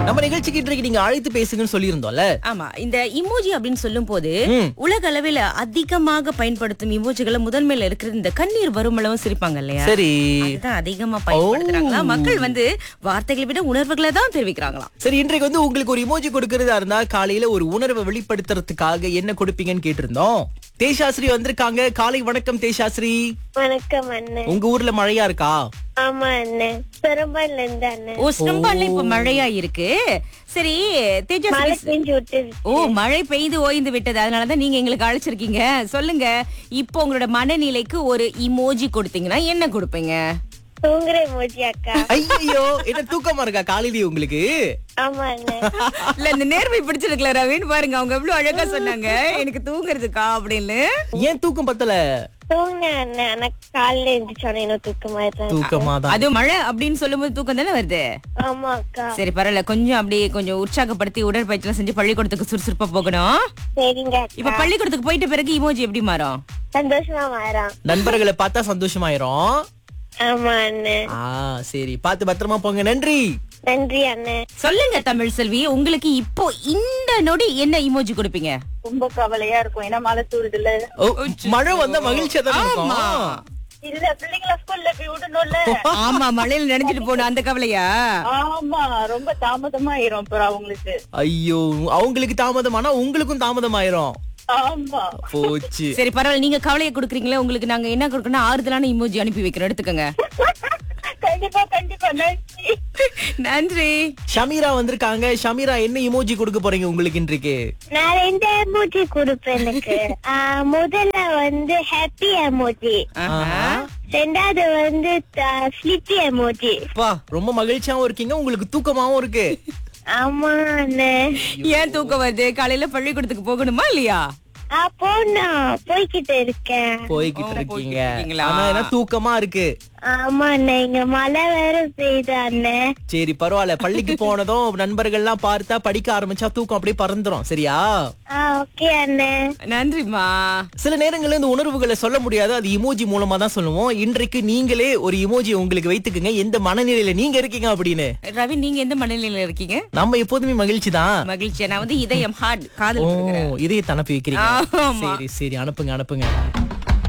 நம்ம நிகழ்ச்சிக்கு இன்றைக்கு நீங்க அழைத்து பேசுங்கன்னு சொல்லியிருந்தோம்ல ஆமா இந்த இமோஜி அப்படின்னு சொல்லும் போது ம். உலக அளவில் அதிகமாக பயன்படுத்தும் இமோஜிகளை முதன்மையில இருக்கிறது இந்த கண்ணீர் வருமளவும் சிரிப்பாங்க இல்லையா சரி அதுதான் அதிகமா பயன்படுத்துறாங்களா மக்கள் வந்து வார்த்தைகளை விட உணர்வுகளை தான் தெரிவிக்கிறாங்களாம் சரி இன்றைக்கு வந்து உங்களுக்கு ஒரு இமோஜி கொடுக்கறதா இருந்தா காலையில ஒரு உணர்வை வெளிப்படுத்துறதுக்காக என்ன கொடுப்பீங்கன்னு கேட்டிருந்தோம் தேஷாஸ்ரீ வந்திருக்காங்க காலை வணக்கம் தேஷாஸ்ரீ வணக்கம் அண்ணன் உங்க ஊர்ல மழையா இருக்கா ஆமா அண்ணன் பெரும்பால இருந்து அண்ணன் ஓ ஸ்டம்பால இப்ப மழையா இருக்கு சரி தேஜஸ் மழை பெஞ்சு விட்டு ஓ மழை பெய்து ஓய்ந்து விட்டது அதனாலதான் நீங்க எங்களுக்கு அழைச்சிருக்கீங்க சொல்லுங்க இப்போ உங்களோட மனநிலைக்கு ஒரு இமோஜி கொடுத்தீங்கன்னா என்ன கொடுப்பீங்க தூங்குற மோஜி அக்கா ஐயோ என்ன தூக்கமா இருக்கா காலையிலேயே உங்களுக்கு ஆமா அண்ணன் இல்ல இந்த நேர்மை பிடிச்சிருக்கல ரவின்னு பாருங்க அவங்க எவ்வளவு அழகா சொன்னாங்க எனக்கு தூங்குறதுக்கா அப்படின்னு ஏன் தூக்கம் பத்தல தூங்க அண்ணன் ஆனா காலையில எழுந்திரிச்சோன்னே இன்னும் தூக்கமா இருக்கேன் தூக்கமா தான் அது மழை அப்படின்னு சொல்லும்போது தூக்கம் தானே வருது ஆமா அக்கா சரி பரவாயில்ல கொஞ்சம் அப்படியே கொஞ்சம் உற்சாகப்படுத்தி உடற்பயிற்சி செஞ்சு பள்ளிக்கூடத்துக்கு சுறுசுறுப்பா போகணும் சரிங்க இப்ப அக்கா பள்ளிக்கூடத்துக்கு போயிட்ட பிறகு இமோஜி எப்படி மாறும் சந்தோஷமா மாறான் நண்பர்களை பார்த்தா சந்தோஷமாயிரும் ஆமா அண்ணன் ஆ சரி பார்த்து பத்திரமா போங்க நன்றி நன்றி அண்ணன் சொல்லுங்க தமிழ் செல்வி உங்களுக்கு இப்போ இந்த நொடி என்ன இமோஜி கொடுப்பீங்க ரொம்ப கவலையா இருக்கும் ஏன்னா மழை தூருதுல ஓ, மழை வந்தா மகிழ்ச்சியா தான் இருக்கும் இல்ல பிள்ளைங்கள ஸ்கூல்ல போய் விடணும்ல ஆமா மழையில நினைச்சிட்டு போன அந்த கவலையா ஆமா ரொம்ப தாமதமா ஆயிரும் அப்புறம் அவங்களுக்கு ஐயோ அவங்களுக்கு தாமதமானா உங்களுக்கும் தாமதமாயிரும் ஆமா போச்சு சரி பரவாயில்ல நீங்க கவலையை கொடுக்குறீங்களே உங்களுக்கு நாங்க என்ன கொடுக்கணும் ஆறுதலான இமோஜி அனுப்பி வைக்கிறோம் எடுத்துக்கோங்க கண்டிப்பா கண்டிப்பா நன்றி நன்றி ஷமீரா வந்திருக்காங்க ஷமீரா என்ன இமோஜி கொடுக்க போறீங்க உங்களுக்கு இன்றைக்கு நான் ரெண்டு எமோஜி கொடுப்பேன் எனக்கு ஆ, முதல்ல வந்து ஹாப்பி எமோஜி ஆஹா. ரெண்டாவது வந்து ஸ்லிப்பி எமோஜி அப்பா ரொம்ப மகிழ்ச்சியாவும் இருக்கீங்க உங்களுக்கு தூக்கமாவும் இருக்கு ஆமா அண்ணன் ஏன் தூக்கம் வருது காலையில பள்ளிக்கூடத்துக்கு போகணுமா இல்லையா ஆ போனா போய்கிட்டு இருக்கேன் போய்கிட்டு ஓ, இருக்கீங்க போய்கிட்டு இருக்கீங்களா? ஆனா என்ன தூக்கமா இருக்கு ஆமா அண்ணன் இங்க மழை வேற பெய்யுது அண்ணன் சரி பரவாயில்ல பள்ளிக்கு போனதும் நண்பர்கள்லாம் பார்த்தா படிக்க ஆரம்பிச்சா தூக்கம் அப்படியே பறந்துரும் சரியா ஆ ஓகே அண்ணன் நன்றிமா சில நேரங்கள்ல இந்த உணர்வுகளை சொல்ல முடியாது அது இமோஜி மூலமா தான் சொல்லுவோம் இன்றைக்கு நீங்களே ஒரு இமோஜி உங்களுக்கு வைத்துக்குங்க எந்த மனநிலையில நீங்க இருக்கீங்க அப்படின்னு ரவி நீங்க எந்த மனநிலையில இருக்கீங்க நம்ம எப்போதுமே மகிழ்ச்சி தான் மகிழ்ச்சியா நான் வந்து இதயம் ஹார்ட் ஓ காதல் கொடுக்குறேன். இதையே தனப்பி வைக்கிறீங்க ஆமா. சரி சரி அனுப்புங்க அனுப்புங்க